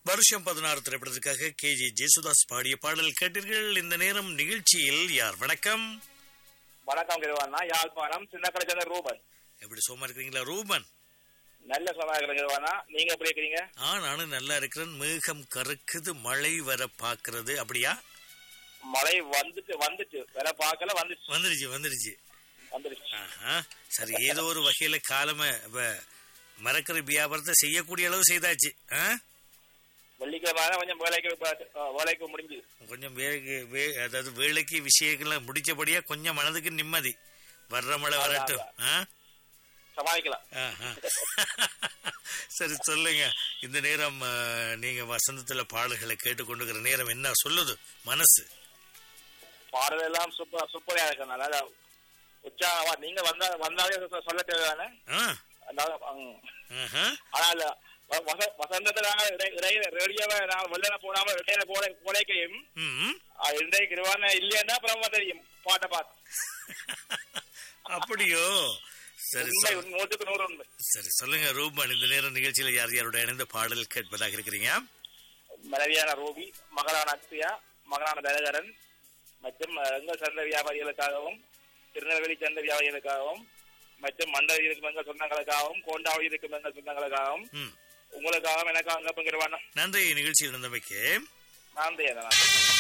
வருஷம் பதினாறு திரைப்படத்திற்காக கே ஜி ஜேசுதாஸ் பாடிய பாடல் கேட்டீர்கள் இந்த நேரம் நிகழ்ச்சியில் யார் வணக்கம் வணக்கம் கிருவானா யாழ்ப்பாணம் சின்ன கடைச்சந்த ரூபன் எப்படி சோமா இருக்கிறீங்களா ரூபன் நல்ல சமா இருக்கிறேன் கிருவானா நீங்க எப்படி இருக்கிறீங்க ஆ நானும் நல்லா இருக்கிறேன் மேகம் கருக்குது மழை வர பாக்குறது அப்படியா மழை வந்துட்டு வந்துட்டு வேற பார்க்கல வந்துச்சு வந்துருச்சு வந்துருச்சு வந்துருச்சு ஆஹா சரி ஏதோ ஒரு வகையில காலம வ- மரக்கறி வியாபாரத்தை செய்யக்கூடிய அளவு செய்தாச்சு ஆ? வெள்ளிக்கிழமை கொஞ்சம் வேலைக்கு ப- அஹ், வேலைக்கு முடிஞ்சு கொஞ்சம் வேலைக்கு வே- அதாவது வேலைக்கு விஷயங்களை முடிச்சபடியா கொஞ்சம் மனதுக்கு நிம்மதி வர்ற மழை வரட்டும் ஆ? சமாளிக்கலாம் ஆஹா. சரி சொல்லுங்க இந்த நேரம் ஆ, நீங்க வசந்தத்துல பாடல்களை கேட்டுக்கொண்டுக்கிற நேரம் என்ன சொல்லுது மனசு பாடல் எல்லாம் சூப்பர் சூப்பரா இருக்கு நல்லா உற்சாகமா நீங்க வந்தா வந்தாலே சொ- சொல்ல தேவைதானே ஆ? அதாவது, ம். ஆஹா. ஆனால் வ- வச- வசந்தத்துல நாங்க இடை- இடையில ரேடியோவை நாங்க வெள்ளன போடாம இடையில போல போலைக்கையும் ம். இன்றைக்கு கிருவான இல்லைன்னா அப்புறம் தெரியும் பாட்டை பார்த்து அப்படியோ சரி உண்மை சொல்- நூற்றுக்கு நூறு உண்மை சரி சொல்லுங்க ரூபன் இந்த நேரம் நிகழ்ச்சியில யார் யாரோட இணைந்த பாடல் கேட்பதாக இருக்கிறீங்க மனைவியான ரூபி மகளான அக்ஷயா மகளான தரகரன் மற்றும் அஹ், எங்கள் சந்தை வியாபாரிகளுக்காகவும் திருநெல்வேலி சந்தை வியாபாரிகளுக்காகவும் மற்றும் மண்டல இருக்கும் எங்கள் சொந்தங்களுக்காகவும் கோண்டாவளி இருக்கும் எங்கள் சொந்தங்களுக்காகவும் ம். உங்களுக்காகவும் எனக்காக அங்க பங்கிடுவானா நன்றி நிகழ்ச்சியில் இருந்தமைக்கு நான் தான்